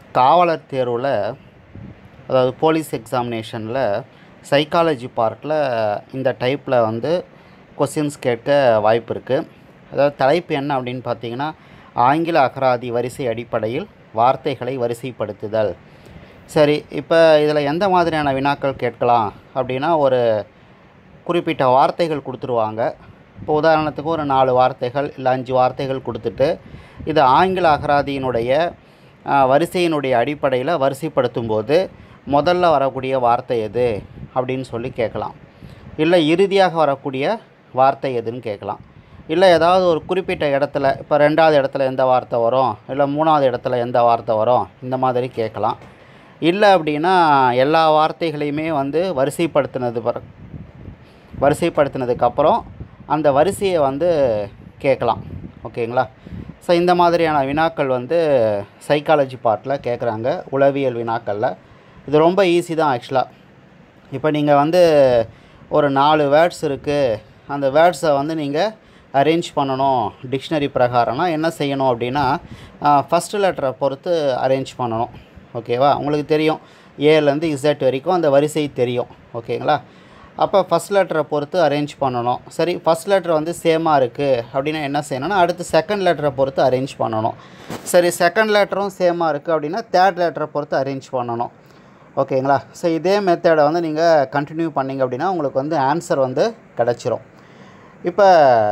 காவலர் தேர்வில் அதாவது போலீஸ் எக்ஸாமினேஷனில் சைக்காலஜி பார்ட்டில் இந்த டைப்பில் வந்து கொஸ்டின்ஸ் கேட்க வாய்ப்பு இருக்குது அதாவது தலைப்பு என்ன அப்படின்னு பார்த்தீங்கன்னா ஆங்கில அகராதி வரிசை அடிப்படையில் வார்த்தைகளை வரிசைப்படுத்துதல் சரி இப்போ இதில் எந்த மாதிரியான வினாக்கள் கேட்கலாம் அப்படின்னா ஒரு குறிப்பிட்ட வார்த்தைகள் கொடுத்துருவாங்க இப்போ உதாரணத்துக்கு ஒரு நாலு வார்த்தைகள் இல்லை அஞ்சு வார்த்தைகள் கொடுத்துட்டு இது ஆங்கில அகராதியினுடைய ஆ, வரிசையினுடைய அடிப்படையில் வரிசைப்படுத்தும் போது முதல்ல வரக்கூடிய வார்த்தை எது அப்படின்னு சொல்லி கேட்கலாம் இல்லை இறுதியாக வரக்கூடிய வார்த்தை எதுன்னு கேட்கலாம் இல்லை ஏதாவது ஒரு குறிப்பிட்ட இடத்துல இப்போ ரெண்டாவது இடத்துல எந்த வார்த்தை வரும் இல்லை மூணாவது இடத்துல எந்த வார்த்தை வரும் இந்த மாதிரி கேட்கலாம் இல்லை அப்படின்னா எல்லா வார்த்தைகளையுமே வந்து வரிசைப்படுத்தினது பிற வரிசைப்படுத்தினதுக்கப்புறம் அந்த வரிசையை வந்து கேட்கலாம் ஓகேங்களா ஸோ இந்த மாதிரியான வினாக்கள் வந்து சைக்காலஜி பார்ட்டில் கேட்குறாங்க உளவியல் வினாக்களில் இது ரொம்ப ஈஸி தான் ஆக்சுவலாக இப்போ நீங்கள் வந்து ஒரு நாலு வேர்ட்ஸ் இருக்குது அந்த வேர்ட்ஸை வந்து நீங்கள் அரேஞ்ச் பண்ணணும் டிக்ஷனரி பிரகாரம்னா என்ன செய்யணும் அப்படின்னா ஃபஸ்ட்டு லெட்டரை பொறுத்து அரேஞ்ச் பண்ணணும் ஓகேவா உங்களுக்கு தெரியும் ஏலேருந்து இசட் வரைக்கும் அந்த வரிசை தெரியும் ஓகேங்களா அப்போ ஃபஸ்ட் லெட்டரை பொறுத்து அரேஞ்ச் பண்ணணும் சரி ஃபஸ்ட் லெட்டர் வந்து சேமாக இருக்குது அப்படின்னா என்ன செய்யணும்னா அடுத்து செகண்ட் லெட்டரை பொறுத்து அரேஞ்ச் பண்ணணும் சரி செகண்ட் லெட்டரும் சேமாக இருக்குது அப்படின்னா தேர்ட் லெட்டரை பொறுத்து அரேஞ்ச் பண்ணணும் ஓகேங்களா ஸோ இதே மெத்தடை வந்து நீங்கள் கண்டினியூ பண்ணீங்க அப்படின்னா உங்களுக்கு வந்து ஆன்சர் வந்து கிடச்சிரும் இப்போ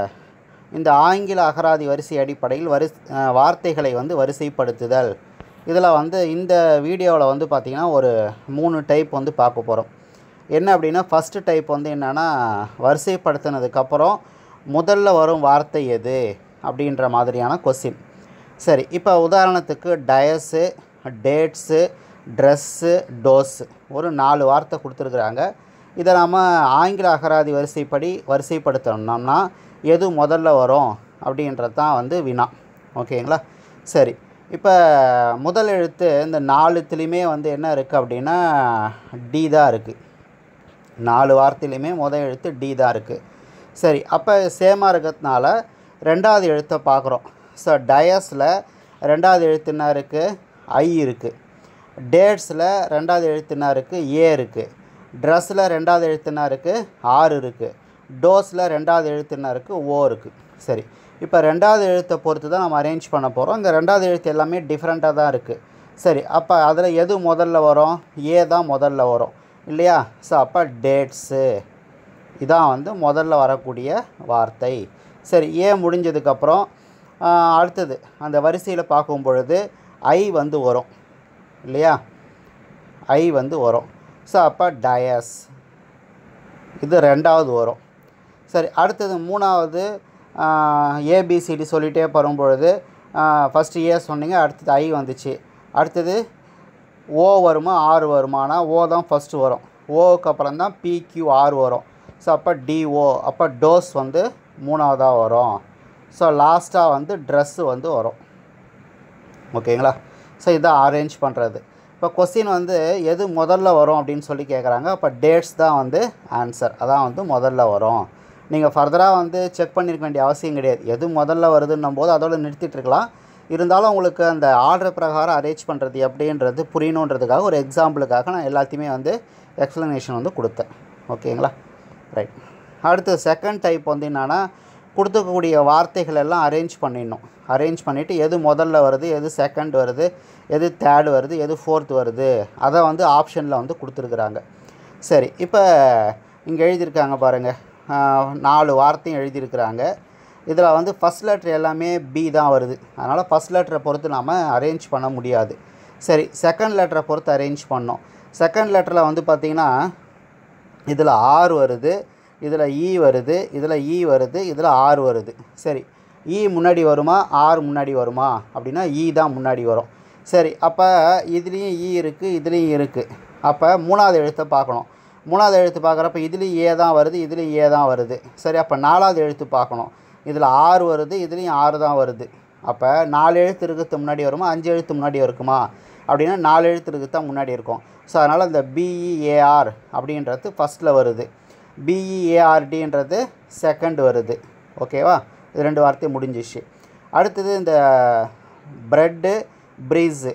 இந்த ஆங்கில அகராதி வரிசை அடிப்படையில் வரி அஹ், வார்த்தைகளை வந்து வரிசைப்படுத்துதல் இதில் வந்து இந்த வீடியோவில் வந்து பார்த்திங்கன்னா ஒரு மூணு டைப் வந்து பார்க்க போகிறோம் என்ன அப்படின்னா ஃபஸ்ட்டு டைப் வந்து என்னென்னா வரிசைப்படுத்தினதுக்கப்புறம் முதல்ல வரும் வார்த்தை எது அப்படின்ற மாதிரியான கொஸ்டின் சரி இப்போ உதாரணத்துக்கு டயஸு டேட்ஸு ட்ரெஸ்ஸு டோஸு ஒரு நாலு வார்த்தை கொடுத்துருக்குறாங்க இதை நம்ம ஆங்கில அகராதி வரிசைப்படி வரிசைப்படுத்தணும்னா எது முதல்ல வரும் அப்படின்றது தான் வந்து வினா ஓகேங்களா சரி இப்போ முதல் எழுத்து இந்த நாலுத்துலேயுமே வந்து என்ன இருக்குது அப்படின்னா டி தான் இருக்குது நாலு வார்த்தையிலையுமே முதல் எழுத்து டி தான் இருக்குது சரி அப்போ சேமாக இருக்கிறதுனால ரெண்டாவது எழுத்தை பார்க்குறோம் ஸோ டயஸில் ரெண்டாவது எழுத்து என்ன இருக்குது ஐ இருக்குது டேட்ஸில் ரெண்டாவது எழுத்து என்ன இருக்குது ஏ இருக்குது ட்ரெஸ்ஸில் ரெண்டாவது எழுத்து என்ன இருக்குது ஆறு இருக்குது டோஸில் ரெண்டாவது எழுத்து என்ன இருக்குது ஓ இருக்குது சரி இப்போ ரெண்டாவது எழுத்தை பொறுத்து தான் நம்ம அரேஞ்ச் பண்ண போகிறோம் இந்த ரெண்டாவது எழுத்து எல்லாமே டிஃப்ரெண்ட்டாக தான் இருக்குது சரி அப்போ அதில் எது முதல்ல வரும் ஏ தான் முதல்ல வரும் இல்லையா ஸோ அப்போ டேட்ஸு இதான் வந்து முதல்ல வரக்கூடிய வார்த்தை சரி ஏ முடிஞ்சதுக்கப்புறம் ஆஹ், அடுத்தது அந்த வரிசையில் பார்க்கும் பொழுது ஐ வந்து வரும் இல்லையா ஐ வந்து வரும் ஸோ அப்போ டயஸ் இது ரெண்டாவது வரும் சரி அடுத்தது மூணாவது ஏபிசிடி சொல்லிகிட்டே வரும்பொழுது ஃபஸ்ட்டு ஏ சொன்னீங்க அடுத்தது ஐ வந்துச்சு அடுத்தது ஓ வருமா ஆறு வருமானா ஓ தான் ஃபஸ்ட்டு வரும் ஓவுக்கு அப்புறம் தான் பிக்யூ ஆர் வரும் ஸோ அப்போ டிஓ அப்போ டோஸ் வந்து மூணாவதாக வரும் ஸோ லாஸ்ட்டாக வந்து ட்ரெஸ்ஸு வந்து வரும் ஓகேங்களா ஸோ இதான் அரேஞ்ச் பண்ணுறது இப்போ கொஸ்டின் வந்து எது முதல்ல வரும் அப்படின்னு சொல்லி கேட்குறாங்க அப்போ டேட்ஸ் தான் வந்து ஆன்சர் அதான் வந்து முதல்ல வரும் நீங்கள் ஃபர்தராக வந்து செக் பண்ணியிருக்க வேண்டிய அவசியம் கிடையாது எது முதல்ல வருதுன்னும் போது அதோட நிறுத்திட்டு இருக்கலாம் இருந்தாலும் உங்களுக்கு அந்த ஆர்டர் பிரகாரம் அரேஞ்ச் பண்ணுறது எப்படின்றது புரியணுன்றதுக்காக ஒரு எக்ஸாம்பிளுக்காக நான் எல்லாத்தையுமே வந்து எக்ஸ்ப்ளனேஷன் வந்து கொடுத்தேன் ஓகேங்களா ரைட் அடுத்து செகண்ட் டைப் வந்து என்னென்னா கொடுத்துக்கக்கூடிய வார்த்தைகள் எல்லாம் அரேஞ்ச் பண்ணிடணும் அரேஞ்ச் பண்ணிவிட்டு எது முதல்ல வருது எது செகண்ட் வருது எது தேர்ட் வருது எது ஃபோர்த் வருது அதை வந்து ஆப்ஷனில் வந்து கொடுத்துருக்குறாங்க சரி இப்போ இங்கே எழுதியிருக்காங்க பாருங்கள் நாலு வார்த்தையும் எழுதியிருக்கிறாங்க இதில் வந்து ஃபஸ்ட் லெட்டர் எல்லாமே பி தான் வருது அதனால் ஃபஸ்ட் லெட்டரை பொறுத்து நாம் அரேஞ்ச் பண்ண முடியாது சரி செகண்ட் லெட்டரை பொறுத்து அரேஞ்ச் பண்ணோம் செகண்ட் லெட்டரில் வந்து பார்த்திங்கன்னா இதில் ஆர் வருது இதில் இ வருது இதில் இ வருது இதில் ஆர் வருது சரி இ முன்னாடி வருமா ஆர் முன்னாடி வருமா அப்படின்னா இ தான் முன்னாடி வரும் சரி அப்போ இதுலேயும் இ இருக்குது இதுலேயும் இருக்குது அப்போ மூணாவது எழுத்தை பார்க்கணும் மூணாவது எழுத்து பார்க்குறப்ப இதுலேயும் ஏ தான் வருது இதுலேயும் ஏ தான் வருது சரி அப்போ நாலாவது எழுத்து பார்க்கணும் இதில் ஆறு வருது இதுலேயும் ஆறு தான் வருது அப்போ நாலு எழுத்து இருக்கிறது முன்னாடி வருமா அஞ்சு எழுத்து முன்னாடி இருக்குமா அப்படின்னா நாலு எழுத்து இருக்கிறது தான் முன்னாடி இருக்கும் ஸோ அதனால் இந்த பிஇஏஆர் அப்படின்றது ஃபஸ்ட்டில் வருது பிஇஏஆர்டின்றது செகண்ட் வருது ஓகேவா இது ரெண்டு வார்த்தை முடிஞ்சிச்சு அடுத்தது இந்த bread breeze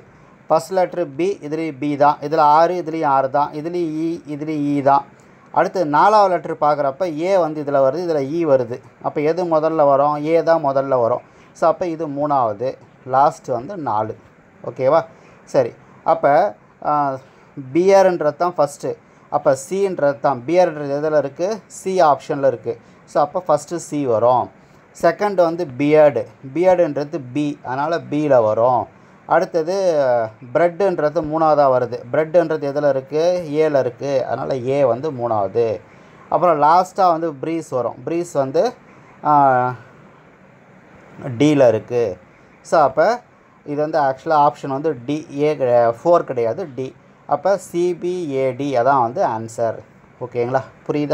first letter B இதுலேயும் பி தான் இதில் ஆறு இதுலேயும் ஆறு தான் இதுலேயும் இ இதுலேயும் இ தான் அடுத்து நாலாவது லெட்ரு பார்க்குறப்ப ஏ வந்து இதில் வருது இதில் இ வருது அப்போ எது முதல்ல வரும் ஏ தான் முதல்ல வரும் ஸோ அப்போ இது மூணாவது லாஸ்ட் வந்து நாலு ஓகேவா சரி அப்போ பியர்ன்றது தான் ஃபஸ்ட்டு அப்போ சின்றது தான் பியர்ன்றது எதில் இருக்குது சி ஆப்ஷனில் இருக்குது ஸோ அப்போ ஃபஸ்ட்டு சி வரும் செகண்ட் வந்து பியர்டு பியர்டுன்றது பி அதனால் பியில் வரும் அடுத்தது ப்ரெட்டுன்றது மூணாவதாக வருது ப்ரெட்டுன்றது எதில் இருக்குது ஏல இருக்குது அதனால் ஏ வந்து மூணாவது அப்புறம் லாஸ்ட்டாக வந்து ப்ரீஸ் வரும் ப்ரீஸ் வந்து டியில் இருக்குது ஸோ அப்போ இது வந்து ஆக்சுவலாக ஆப்ஷன் வந்து டி ஏ ஃபோர் கிடையாது டி அப்போ சிபிஏடி அதான் வந்து ஆன்சர் ஓகேங்களா புரியுதா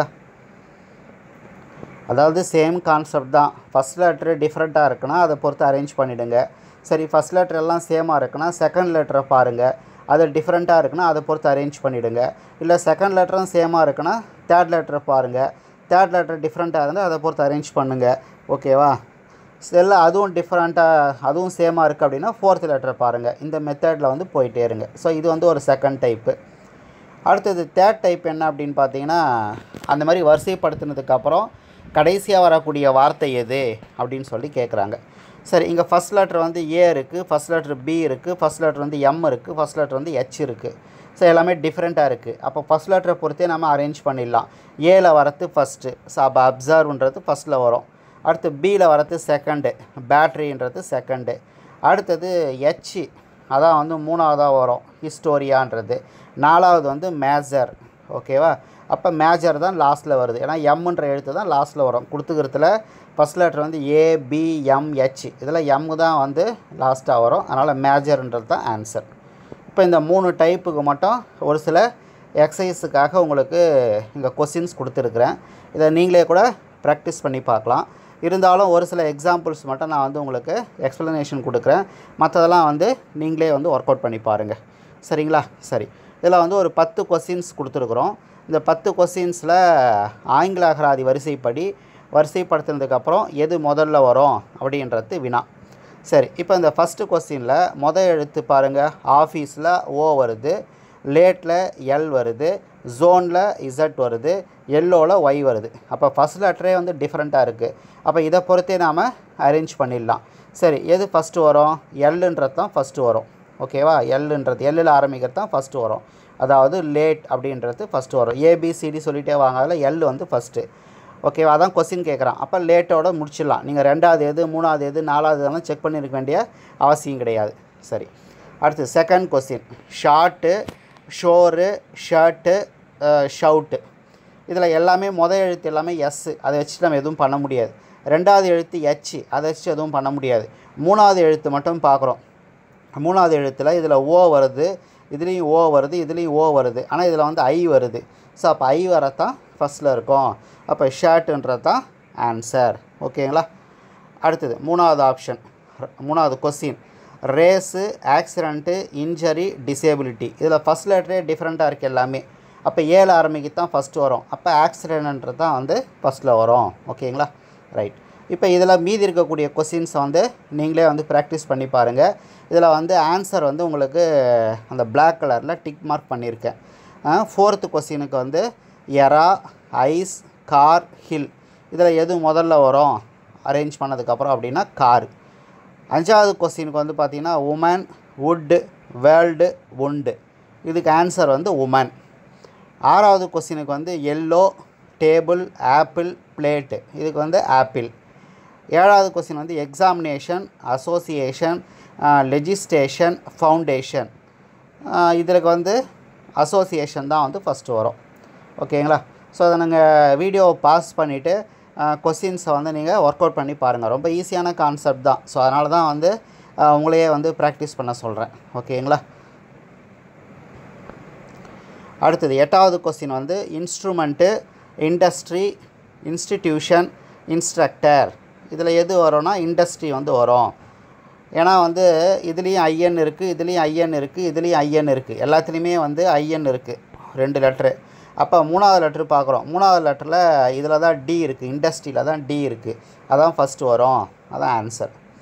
அதாவது சேம் கான்செப்ட் தான் ஃபஸ்ட் லெட்ரு டிஃப்ரெண்ட்டாக இருக்குன்னா அதை பொறுத்து அரேஞ்ச் பண்ணிவிடுங்க சரி ஃபஸ்ட் லெட்டர் எல்லாம் சேமாக இருக்குன்னா செகண்ட் லெட்டரை பாருங்கள் அது டிஃப்ரெண்ட்டாக இருக்குன்னா அதை பொறுத்து அரேஞ்ச் பண்ணிவிடுங்க இல்லை செகண்ட் லெட்டரும் சேமாக இருக்குன்னா தேர்ட் லெட்டரை பாருங்கள் தேர்ட் லெட்டர் டிஃப்ரெண்ட்டாக இருந்தால் அதை பொறுத்து அரேஞ்ச் பண்ணுங்கள் ஓகேவா இல்லை அதுவும் டிஃப்ரெண்ட்டாக அதுவும் சேமாக இருக்குது அப்படின்னா ஃபோர்த் லெட்டரை பாருங்கள் இந்த மெத்தடில் வந்து போயிட்டே இருங்க ஸோ இது வந்து ஒரு செகண்ட் டைப்பு அடுத்தது தேர்ட் டைப் என்ன அப்படின்னு பார்த்தீங்கன்னா அந்த மாதிரி வரிசைப்படுத்தினதுக்கப்புறம் கடைசியாக வரக்கூடிய வார்த்தை எது அப்படின்னு சொல்லி கேட்குறாங்க சரி இங்கே ஃபஸ்ட் லெட்டர் வந்து ஏ இருக்குது ஃபஸ்ட் லெட்டர் பி இருக்குது ஃபஸ்ட் லெட்டர் வந்து எம் இருக்குது ஃபஸ்ட் லெட்டர் வந்து ஹெச் இருக்குது ஸோ எல்லாமே டிஃப்ரெண்ட்டாக இருக்குது அப்போ ஃபஸ்ட் லெட்டரை பொறுத்தே நம்ம அரேஞ்ச் பண்ணிடலாம் ஏல வரது ஃபஸ்ட்டு ஸோ அப்போ அப்சர்வ்ன்றது ஃபஸ்ட்டில் வரும் அடுத்து பியில் வரது செகண்டு பேட்ரின்றது செகண்டு அடுத்தது ஹெச் அதான் வந்து மூணாவதாக வரும் ஹிஸ்டோரியான்றது நாலாவது வந்து மேஜர் ஓகேவா அப்போ மேஜர் தான் லாஸ்ட்டில் வருது ஏன்னா எம்ன்ற எழுத்து தான் லாஸ்ட்டில் வரும் கொடுத்துக்கிறதுல ஃபஸ்ட் லெட்டர் வந்து ஏபிஎம்ஹெச் இதில் எம் தான் வந்து லாஸ்ட்டாக வரும் அதனால் மேஜர்ன்றது தான் ஆன்சர் இப்போ இந்த மூணு டைப்புக்கு மட்டும் ஒரு சில எக்ஸசைஸுக்காக உங்களுக்கு இங்கே கொஸ்டின்ஸ் கொடுத்துருக்குறேன் இதை நீங்களே கூட ப்ராக்டிஸ் பண்ணி பார்க்கலாம் இருந்தாலும் ஒரு சில எக்ஸாம்பிள்ஸ் மட்டும் நான் வந்து உங்களுக்கு எக்ஸ்ப்ளனேஷன் கொடுக்குறேன் மற்றதெல்லாம் வந்து நீங்களே வந்து ஒர்க் அவுட் பண்ணி பாருங்கள் சரிங்களா சரி இதில் வந்து ஒரு பத்து கொஸ்டின்ஸ் கொடுத்துருக்குறோம் இந்த பத்து கொஸ்டின்ஸில் ஆங்கில அகராதி வரிசைப்படி வரிசைப்படுத்தினதுக்கப்புறம் எது முதல்ல வரும் அப்படின்றது வினா சரி இப்போ இந்த ஃபஸ்ட்டு கொஸ்டினில் மொதல் எழுத்து பாருங்கள் ஆஃபீஸில் ஓ வருது லேட்டில் எல் வருது ஜோனில் இசட் வருது எல்லோவில் ஒய் வருது அப்போ ஃபஸ்ட் லெட்டரே வந்து டிஃப்ரெண்ட்டாக இருக்குது அப்போ இதை பொறுத்தே நாம் அரேஞ்ச் பண்ணிடலாம் சரி எது ஃபஸ்ட்டு வரும் எல்லுன்றது தான் ஃபஸ்ட்டு வரும் ஓகேவா எல்லுன்றது எல்லில் ஆரம்பிக்கிறது தான் ஃபஸ்ட்டு வரும் அதாவது லேட் அப்படின்றது ஃபஸ்ட்டு வரும் ஏபிசிடி சொல்லிகிட்டே வாங்க அதில் எல் வந்து ஃபஸ்ட்டு ஓகேவா அதான் கொஸ்டின் கேட்குறான் அப்போ லேட்டோட முடிச்சிடலாம் நீங்கள் ரெண்டாவது எது மூணாவது எது நாலாவது எதெல்லாம் செக் பண்ணியிருக்க வேண்டிய அவசியம் கிடையாது சரி அடுத்து second question short shore shirt shout இதில் எல்லாமே மொதல் எழுத்து எல்லாமே எஸ்ஸு அதை வச்சு நம்ம எதுவும் பண்ண முடியாது ரெண்டாவது எழுத்து எச் அதை வச்சு எதுவும் பண்ண முடியாது மூணாவது எழுத்து மட்டும் பார்க்குறோம் மூணாவது எழுத்தில் இதில் ஓ வருது இதுலேயும் ஓ வருது இதுலேயும் ஓ வருது ஆனால் இதில் வந்து ஐ வருது ஸோ அப்போ ஐ வரத்தான் ஃபஸ்ட்டில் இருக்கும் அப்போ ஷர்ட்டுன்றது தான் ஆன்சர் ஓகேங்களா அடுத்தது மூணாவது ஆப்ஷன் மூணாவது question race accident injury disability இதில் ஃபஸ்ட் லெட்டரே டிஃப்ரெண்ட்டாக இருக்குது எல்லாமே அப்போ ஏழு ஆரம்பிக்கு தான் ஃபஸ்ட்டு வரும் அப்போ ஆக்சிடென்ட்ன்றது தான் வந்து ஃபஸ்ட்டில் வரும் ஓகேங்களா ரைட் இப்போ இதில் மீதி இருக்கக்கூடிய கொஸ்டின்ஸை வந்து நீங்களே வந்து ப்ராக்டிஸ் பண்ணி பாருங்கள் இதில் வந்து ஆன்சர் வந்து உங்களுக்கு அந்த பிளாக் கலரில் டிக் மார்க் பண்ணியிருக்கேன் ஃபோர்த்து கொஸ்டினுக்கு வந்து எரா ஐஸ் கார் ஹில் இதில் எது முதல்ல வரும் அரேஞ்ச் பண்ணதுக்கப்புறம் அப்படின்னா கார் அஞ்சாவது கொஸ்டினுக்கு வந்து பார்த்திங்கன்னா உமன் வுட்டு வேர்ல்டு உண்டு இதுக்கு ஆன்சர் வந்து உமன் ஆறாவது கொஸ்டினுக்கு வந்து எல்லோ டேபிள் ஆப்பிள் பிளேட்டு இதுக்கு வந்து ஆப்பிள் ஏழாவது கொஸ்டின் வந்து எக்ஸாமினேஷன் அசோசியேஷன் லெஜிஸ்ட்ரேஷன் ஃபவுண்டேஷன் இதற்கு வந்து அசோசியேஷன் தான் வந்து ஃபஸ்ட்டு வரும் ஓகேங்களா ஸோ அதை நாங்கள் வீடியோ பாஸ் பண்ணிவிட்டு கொஸ்டின்ஸை வந்து நீங்கள் ஒர்க் அவுட் பண்ணி பாருங்கள் ரொம்ப ஈஸியான கான்செப்ட் தான் ஸோ அதனால தான் வந்து உங்களையே வந்து ப்ராக்டிஸ் பண்ண சொல்கிறேன் ஓகேங்களா அடுத்தது எட்டாவது கொஸ்டின் வந்து இன்ஸ்ட்ருமெண்ட்டு இண்டஸ்ட்ரி இன்ஸ்டிடியூஷன் இன்ஸ்ட்ரக்டர் இதில் எது வரும்னா இண்டஸ்ட்ரி வந்து வரும் ஏன்னா வந்து இதுலேயும் ஐஎன் இருக்குது இதுலேயும் ஐஎன் இருக்குது இதுலேயும் ஐஎன் இருக்குது எல்லாத்துலேயுமே வந்து ஐஎன் இருக்குது ரெண்டு லெட்ரு அப்போ மூணாவது லெட்ரு பார்க்குறோம் மூணாவது லெட்டரில் இதில் தான் டி இருக்குது இண்டஸ்ட்ரியில் தான் டி இருக்குது அதான் ஃபஸ்ட்டு வரும் அதான் ஆன்சர்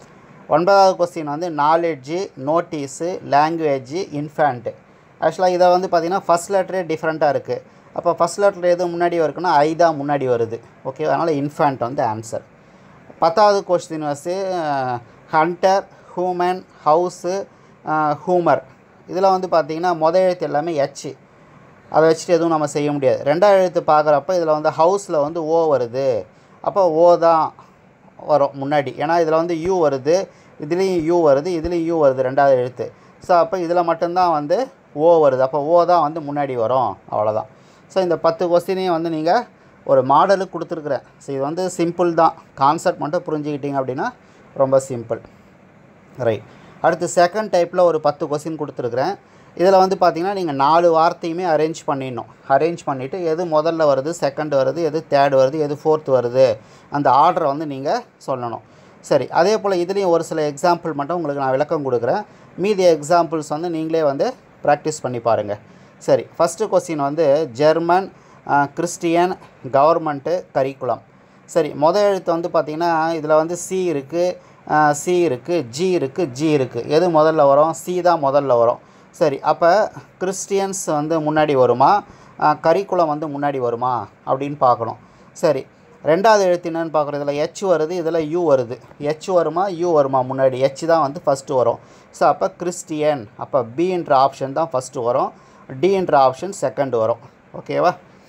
ஒன்பதாவது கொஸ்டின் வந்து நாலேஜு நோட்டீஸு லாங்குவேஜு இன்ஃபேண்ட்டு ஆக்சுவலாக இதை வந்து பார்த்திங்கன்னா ஃபஸ்ட் லெட்டரே டிஃப்ரெண்ட்டாக இருக்குது அப்போ ஃபஸ்ட் லெட்டர் எது முன்னாடி இருக்குன்னா ஐ தான் முன்னாடி வருது ஓகே அதனால் இன்ஃபேண்ட் வந்து ஆன்சர் பத்தாவது கொஸ்டின் வந்து ஹண்டர் ஹூமன் ஹவுஸு ஹூமர் இதில் வந்து பார்த்திங்கன்னா மொதல் எழுத்து எல்லாமே எச் அதை வச்சுட்டு எதுவும் நம்ம செய்ய முடியாது ரெண்டாவது எழுத்து பார்க்குறப்ப இதில் வந்து ஹவுஸில் வந்து ஓ வருது அப்போ ஓ தான் வரும் முன்னாடி ஏன்னா இதில் வந்து யூ வருது இதுலேயும் யூ வருது இதுலேயும் யூ வருது ரெண்டாவது எழுத்து ஸோ அப்போ இதில் மட்டும்தான் வந்து ஓ வருது அப்போ ஓ தான் வந்து முன்னாடி வரும் அவ்வளோதான் ஸோ இந்த பத்து கொஸ்டினையும் வந்து நீங்கள் ஒரு மாடலுக்கு கொடுத்துருக்குறேன் ஸோ இது வந்து சிம்பிள் தான் கான்செப்ட் மட்டும் புரிஞ்சுக்கிட்டீங்க அப்படின்னா ரொம்ப சிம்பிள் ரைட் அடுத்து செகண்ட் டைப்பில் ஒரு பத்து கொஸ்டின் கொடுத்துருக்குறேன் இதில் வந்து பார்த்தீங்கன்னா நீங்கள் நாலு வார்த்தையுமே அரேஞ்ச் பண்ணிடணும் அரேஞ்ச் பண்ணிவிட்டு எது முதல்ல வருது செகண்ட் வருது எது தேர்ட் வருது எது ஃபோர்த் வருது அந்த ஆர்டரை வந்து நீங்கள் சொல்லணும் சரி அதே போல் இதுலேயும் ஒரு சில எக்ஸாம்பிள் மட்டும் உங்களுக்கு நான் விளக்கம் கொடுக்குறேன் மீதி எக்ஸாம்பிள்ஸ் வந்து நீங்களே வந்து ப்ராக்டிஸ் பண்ணி பாருங்கள் சரி ஃபஸ்ட்டு கொஸ்டின் வந்து ஜெர்மன் கிறிஸ்டியன் கவர்மெண்ட்டு கரிக்குலம் சரி மொதல் எழுத்து வந்து பார்த்திங்கன்னா இதில் வந்து சி இருக்குது சி இருக்குது ஜி இருக்குது ஜி இருக்குது எது முதல்ல வரும் சி தான் முதல்ல வரும் சரி அப்போ கிறிஸ்டியன்ஸ் வந்து முன்னாடி வருமா கரிக்குலம் வந்து முன்னாடி வருமா அப்படின்னு பார்க்கணும் சரி ரெண்டாவது எழுத்து என்னன்னு பார்க்குறோம் இதில் எச் வருது இதில் யூ வருது எச் வருமா யூ வருமா முன்னாடி எச் தான் வந்து ஃபஸ்ட்டு வரும் ஸோ அப்போ கிறிஸ்டியன் அப்போ பின்ற ஆப்ஷன் தான் ஃபஸ்ட்டு வரும் டின்ற ஆப்ஷன் செகண்ட் வரும் ஓகேவா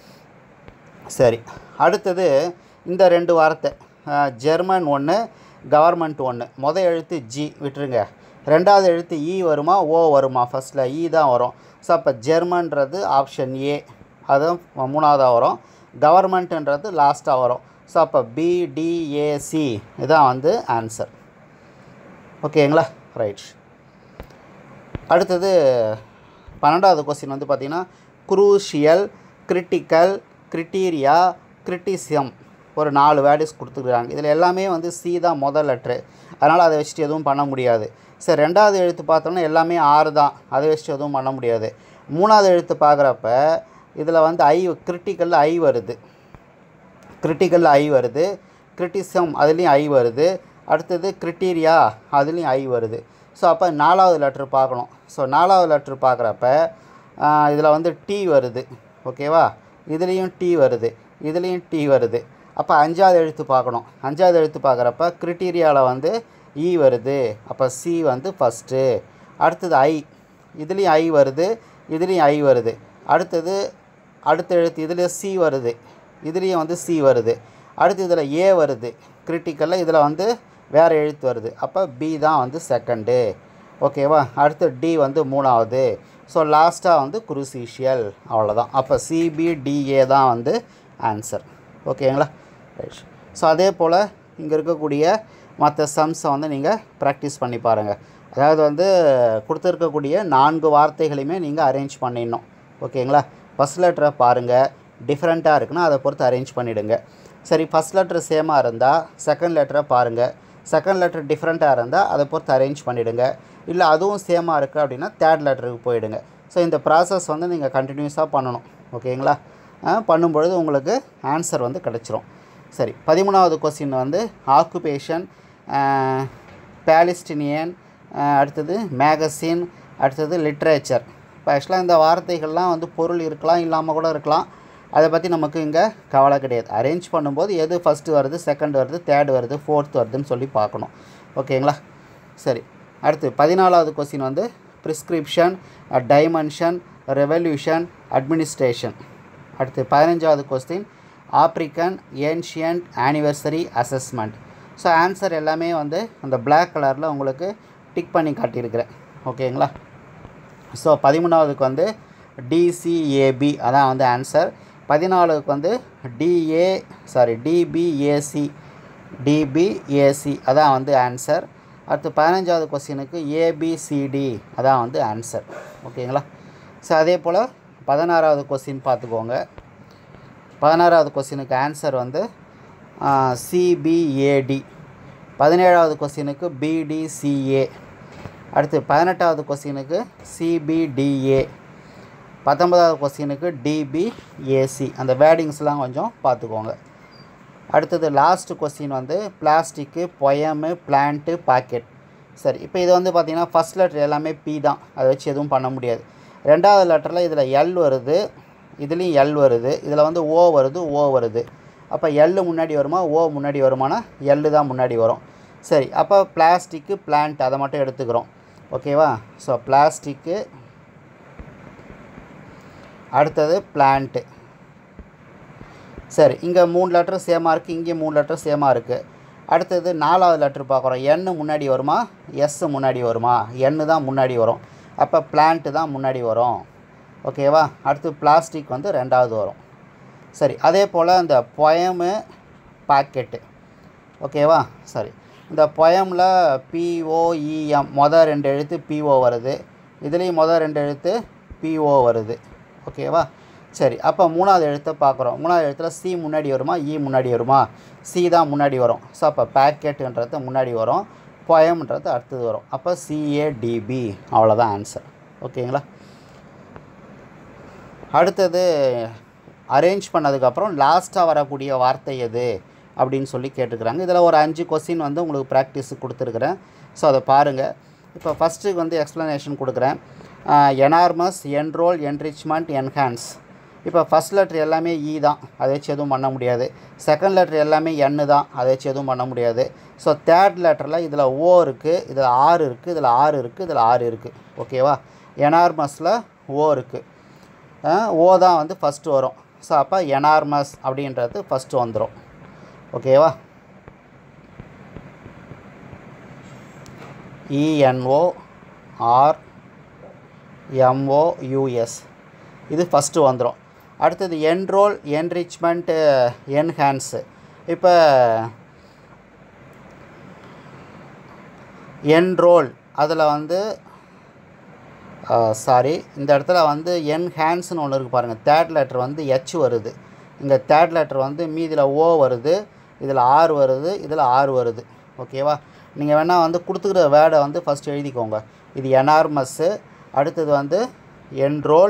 சரி அடுத்தது இந்த ரெண்டு வார்த்தை ஜெர்மன் ஒன்று கவர்மெண்ட் ஒன்று மொதல் எழுத்து ஜி விட்டுருங்க ரெண்டாவது எழுத்து இ வருமா ஓ வருமா ஃபஸ்ட்டில் இ தான் வரும் ஸோ அப்போ ஜெர்மன்றது ஆப்ஷன் ஏ அதுவும் மூணாவதாக வரும் கவர்மெண்ட்டுன்றது லாஸ்ட்டாக வரும் ஸோ அப்போ பிடிஏசி இதுதான் வந்து ஆன்சர் ஓகேங்களா ரைட் அடுத்தது பன்னெண்டாவது கொஸ்டின் வந்து பார்த்திங்கன்னா குரூஷியல் கிரிட்டிக்கல் கிரிட்டீரியா கிரிட்டிசியம் ஒரு நாலு வேர்டிஸ் கொடுத்துருக்குறாங்க இதில் எல்லாமே வந்து சி தான் முதல் லெட்ரு அதனால் அதை வச்சுட்டு எதுவும் பண்ண முடியாது சரி ரெண்டாவது எழுத்து பார்த்தோம்னா எல்லாமே ஆறு தான் அதை வச்சுட்டு எதுவும் பண்ண முடியாது மூணாவது எழுத்து பார்க்குறப்ப இதில் வந்து ஐ கிரிட்டிக்கலில் ஐ வருது கிரிட்டிக்கலில் ஐ வருது கிரிட்டிசம் அதுலேயும் ஐ வருது அடுத்தது கிரிட்டீரியா அதுலேயும் ஐ வருது ஸோ அப்போ நாலாவது லெட்ரு பார்க்கணும் ஸோ நாலாவது லெட்ரு பார்க்குறப்ப இதில் வந்து டி வருது ஓகேவா இதுலேயும் டி வருது இதுலேயும் டி வருது அப்போ அஞ்சாவது எழுத்து பார்க்கணும் அஞ்சாவது எழுத்து பார்க்குறப்ப கிரிட்டீரியாவில் வந்து இ வருது அப்போ சி வந்து ஃபஸ்ட்டு அடுத்தது ஐ இதுலேயும் ஐ வருது இதுலேயும் ஐ வருது அடுத்தது அடுத்த எழுத்து இதில் சி வருது இதுலேயும் வந்து சி வருது அடுத்து இதில் ஏ வருது கிரிட்டிக்கலில் இதில் வந்து வேறு எழுத்து வருது அப்போ பி தான் வந்து செகண்டு ஓகேவா அடுத்து டி வந்து மூணாவது ஸோ லாஸ்ட்டாக வந்து குருசீஷியல் அவ்வளோதான் அப்போ சிபிடிஏ தான் வந்து ஆன்சர் ஓகேங்களா ரைட் ஸோ அதே போல் இங்கே இருக்கக்கூடிய மற்ற சம்ஸை வந்து நீங்கள் ப்ராக்டிஸ் பண்ணி பாருங்கள் அதாவது வந்து கொடுத்துருக்கக்கூடிய நான்கு வார்த்தைகளையுமே நீங்கள் அரேஞ்ச் பண்ணிடணும் ஓகேங்களா ஃபஸ்ட் லெட்டரை பாருங்கள் டிஃப்ரெண்ட்டாக இருக்குன்னா அதை பொறுத்து அரேஞ்ச் பண்ணிவிடுங்க சரி ஃபஸ்ட் லெட்ரு சேமாக இருந்தால் செகண்ட் லெட்டரை பாருங்கள் செகண்ட் லெட்டர் டிஃப்ரெண்ட்டாக இருந்தால் அதை பொறுத்து அரேஞ்ச் பண்ணிவிடுங்க இல்லை அதுவும் சேமாக இருக்குது அப்படின்னா தேர்ட் லெட்டருக்கு போயிடுங்க ஸோ இந்த ப்ராசஸ் வந்து நீங்கள் கண்டினியூஸாக பண்ணணும் ஓகேங்களா பண்ணும்பொழுது உங்களுக்கு ஆன்சர் வந்து கிடச்சிரும் சரி பதிமூணாவது கொஸ்டின் வந்து ஆக்குபேஷன் பேலிஸ்டினியன் அடுத்தது மேகசின் அடுத்தது லிட்ரேச்சர் இப்போ ஆக்சுவலாக இந்த வார்த்தைகள்லாம் வந்து பொருள் இருக்கலாம் இல்லாமல் கூட இருக்கலாம் அதை பற்றி நமக்கு இங்கே கவலை கிடையாது அரேஞ்ச் பண்ணும்போது எது ஃபஸ்ட்டு வருது செகண்ட் வருது தேர்ட் வருது ஃபோர்த் வருதுன்னு சொல்லி பார்க்கணும் ஓகேங்களா சரி அடுத்து பதினாலாவது கொஸ்டின் வந்து ப்ரிஸ்கிரிப்ஷன் டைமென்ஷன் ரெவல்யூஷன் அட்மினிஸ்ட்ரேஷன் அடுத்து பதினஞ்சாவது question African ancient anniversary assessment so answer எல்லாமே வந்து அந்த பிளாக் கலரில் உங்களுக்கு டிக் பண்ணி காட்டியிருக்கிறேன் ஓகேங்களா ஸோ பதிமூணாவதுக்கு வந்து டிசிஏபி அதான் வந்து ஆன்சர் பதினாலுக்கு வந்து டிஏ சாரி டிபிஏசி டிபிஏசி அதான் வந்து ஆன்சர் அடுத்து பதினஞ்சாவது கொஸ்டினுக்கு ஏபிசிடி அதான் வந்து ஆன்சர் ஓகேங்களா ஸோ அதே போல் பதினாறாவது கொஸ்டின் பார்த்துக்கோங்க பதினாறாவது கொஸ்டினுக்கு ஆன்சர் வந்து சிபிஏடி பதினேழாவது கொஸ்டினுக்கு பிடிசிஏ அடுத்து பதினெட்டாவது கொஸ்டினுக்கு சிபிடிஏ பத்தொன்பதாவது கொஸ்டினுக்கு டிபிஏசி அந்த வேர்டிங்ஸ்லாம் கொஞ்சம் பார்த்துக்கோங்க அடுத்தது லாஸ்ட் கொஸ்டின் வந்து பிளாஸ்டிக்கு பொயமு பிளான்ட்டு பாக்கெட் சரி இப்போ இது வந்து பார்த்திங்கன்னா ஃபஸ்ட் லெட்டர் எல்லாமே பி தான் அதை வச்சு எதுவும் பண்ண முடியாது ரெண்டாவது லெட்டரில் இதில் எல் வருது இதுலேயும் எல் வருது இதில் வந்து ஓ வருது ஓ வருது அப்போ எல் முன்னாடி வருமா ஓ முன்னாடி வருமானா எல் தான் முன்னாடி வரும் சரி அப்போ பிளாஸ்டிக்கு பிளான்ட் அதை மட்டும் எடுத்துக்கிறோம் ஓகேவா ஸோ பிளாஸ்டிக்கு அடுத்தது பிளான்ட்டு சரி இங்கே மூணு லெட்டர் சேமாக இருக்குது இங்கே மூணு லெட்டர் சேமாக இருக்குது அடுத்தது நாலாவது லெட்டர் பார்க்குறோம் என்னு முன்னாடி வருமா எஸ் முன்னாடி வருமா என்னு தான் முன்னாடி வரும் அப்போ பிளான்ட்டு தான் முன்னாடி வரும் ஓகேவா அடுத்து பிளாஸ்டிக் வந்து ரெண்டாவது வரும் சரி அதே போல் இந்த பொயமு பாக்கெட்டு ஓகேவா சரி இந்த பொயமில் பிஓஇஎம் மொதல் ரெண்டு எழுத்து பிஓ வருது இதுலேயும் மொதல் ரெண்டு எழுத்து பிஓ வருது ஓகேவா சரி அப்போ மூணாவது எழுத்தை பார்க்குறோம் மூணாவது எழுத்தில் சி முன்னாடி வருமா இ முன்னாடி வருமா சி தான் முன்னாடி வரும் ஸோ அப்போ பேக்கெட்டுன்றது முன்னாடி வரும் பொயம்ன்றது அடுத்தது வரும் அப்போ சிஏடிபி அவ்வளோதான் ஆன்சர் ஓகேங்களா அடுத்தது அரேஞ்ச் பண்ணதுக்கப்புறம் லாஸ்ட்டாக வரக்கூடிய வார்த்தை எது அப்படின்னு சொல்லி கேட்டுக்கிறாங்க இதில் ஒரு அஞ்சு கொஸ்டின் வந்து உங்களுக்கு ப்ராக்டிஸுக்கு கொடுத்துருக்குறேன் ஸோ அதை பாருங்கள் இப்போ ஃபஸ்ட்டுக்கு வந்து எக்ஸ்ப்ளனேஷன் கொடுக்குறேன் எனார்மஸ் என்ரோல் என்ரிச்மெண்ட் என்ஹான்ஸ் இப்போ ஃபஸ்ட் லெட்ரு எல்லாமே இ தான் அதை வச்சு எதுவும் பண்ண முடியாது செகண்ட் லெட்ரு எல்லாமே என்னு தான் அதை வச்சு எதுவும் பண்ண முடியாது ஸோ தேர்ட் லெட்டரில் இதில் ஓ இருக்குது இதில் ஆறு இருக்குது இதில் ஆறு இருக்குது இதில் ஆறு இருக்குது ஓகேவா எனார்மஸில் ஓ இருக்குது ஓ தான் வந்து ஃபஸ்ட்டு வரும் ஸோ அப்போ எனார்மஸ் அப்படின்றது ஃபஸ்ட்டு வந்துடும் ஓகேவா இஎன்ஓ ஆர் எம்ஓ யூஎஸ் இது ஃபஸ்ட்டு வந்துடும் அடுத்தது என்ரோல் என்ரிச்மெண்ட் என்ஹான்ஸு இப்போ என்ரோல் அதில் வந்து சாரி இந்த இடத்துல வந்து என்ஹான்ஸ்னு ஒன்று இருக்குது பாருங்கள் தேர்ட் லெட்டர் வந்து எச் வருது இங்கே தேர்ட் லெட்டர் வந்து மீதியில் ஓ வருது இதில் ஆறு வருது இதில் ஆறு வருது ஓகேவா நீங்கள் வேணால் வந்து கொடுத்துக்கிற வேர்டை வந்து ஃபஸ்ட் எழுதிக்கோங்க இது எனார்மஸ்ஸு அடுத்தது வந்து என்ரோல்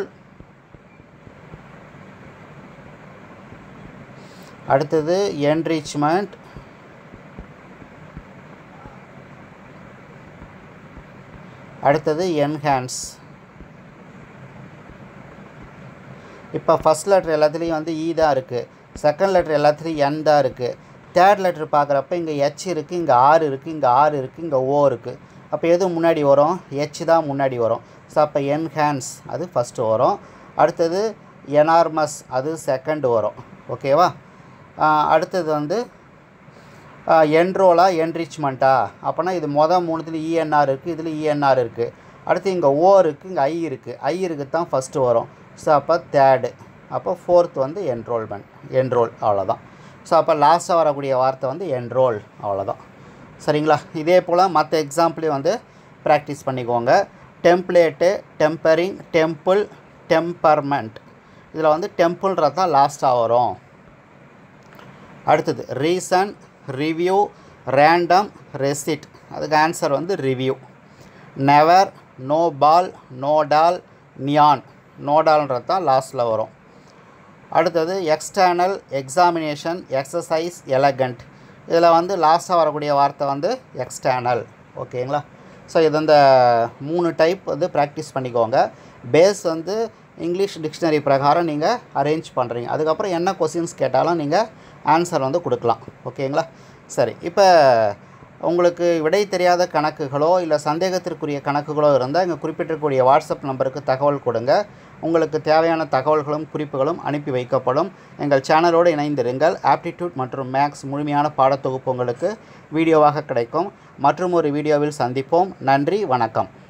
அடுத்தது என்ரிச்மெண்ட் அடுத்தது என்ஹான்ஸ் இப்போ ஃபஸ்ட் லெட்டர் எல்லாத்துலேயும் வந்து இ தான் இருக்குது செகண்ட் லெட்டர் எல்லாத்துலேயும் என் தான் இருக்குது தேர்ட் லெட்டர் பார்க்குறப்ப இங்கே ஹெச் இருக்குது இங்கே ஆறு இருக்குது இங்கே ஆறு இருக்குது இங்கே ஓ இருக்குது அப்போ எது முன்னாடி வரும் ஹெச் தான் முன்னாடி வரும் ஸோ அப்போ என்ஹான்ஸ் அது ஃபஸ்ட்டு வரும் அடுத்தது எனார்மஸ் அது செகண்ட் வரும் ஓகேவா அடுத்தது வந்து என்ரோலா என்ரிச்மெண்ட்டா அப்போனா இது மொதல் மூணுத்துல இஎன்ஆர் இருக்குது இதில் இஎன்ஆர் இருக்குது அடுத்து இங்கே ஓ இருக்குது இங்கே ஐ இருக்குது ஐ இருக்குது தான் ஃபஸ்ட்டு வரும் ஸோ அப்போ தேர்டு அப்போ ஃபோர்த் வந்து என்ரோல்மெண்ட் என்ரோல் அவ்வளோதான் ஸோ அப்போ லாஸ்ட்டாக வரக்கூடிய வார்த்தை வந்து என்ரோல் அவ்வளோதான் சரிங்களா இதே போல் மற்ற எக்ஸாம்பிளையும் வந்து ப்ராக்டிஸ் பண்ணிக்கோங்க டெம்ப்ளேட்டு டெம்பரிங் டெம்பிள் டெம்பர்மெண்ட் இதில் வந்து டெம்பிள்ன்றது தான் லாஸ்ட்டாக வரும் அடுத்தது ரீசன் ரிவ்யூ ரேண்டம் ரெசிட் அதுக்கு ஆன்சர் வந்து review never no ball no doll neon நோடால்ன்றது தான் லாஸ்ட்டில் வரும் அடுத்தது எக்ஸ்டர்னல் எக்ஸாமினேஷன் எக்ஸசைஸ் எலகண்ட் இதில் வந்து லாஸ்ட்டாக வரக்கூடிய வார்த்தை வந்து எக்ஸ்டர்னல் ஓகேங்களா ஸோ இது இந்த மூணு டைப் வந்து ப்ராக்டிஸ் பண்ணிக்கோங்க பேஸ் வந்து இங்கிலீஷ் டிக்ஷனரி பிரகாரம் நீங்கள் அரேஞ்ச் பண்ணுறீங்க அதுக்கப்புறம் என்ன கொஸ்டின்ஸ் கேட்டாலும் நீங்கள் ஆன்சர் வந்து கொடுக்கலாம் ஓகேங்களா சரி இப்போ உங்களுக்கு விடை தெரியாத கணக்குகளோ இல்லை சந்தேகத்திற்குரிய கணக்குகளோ இருந்தால் இங்கே குறிப்பிட்டிருக்கக்கூடிய வாட்ஸ்அப் நம்பருக்கு தகவல் கொடுங்க உங்களுக்கு தேவையான தகவல்களும் குறிப்புகளும் அனுப்பி வைக்கப்படும் எங்கள் சேனலோடு இணைந்திருங்கள் ஆப்டிடியூட் மற்றும் மேக்ஸ் முழுமையான பாடத்தொகுப்பு உங்களுக்கு வீடியோவாக கிடைக்கும் மற்றும் ஒரு வீடியோவில் சந்திப்போம் நன்றி வணக்கம்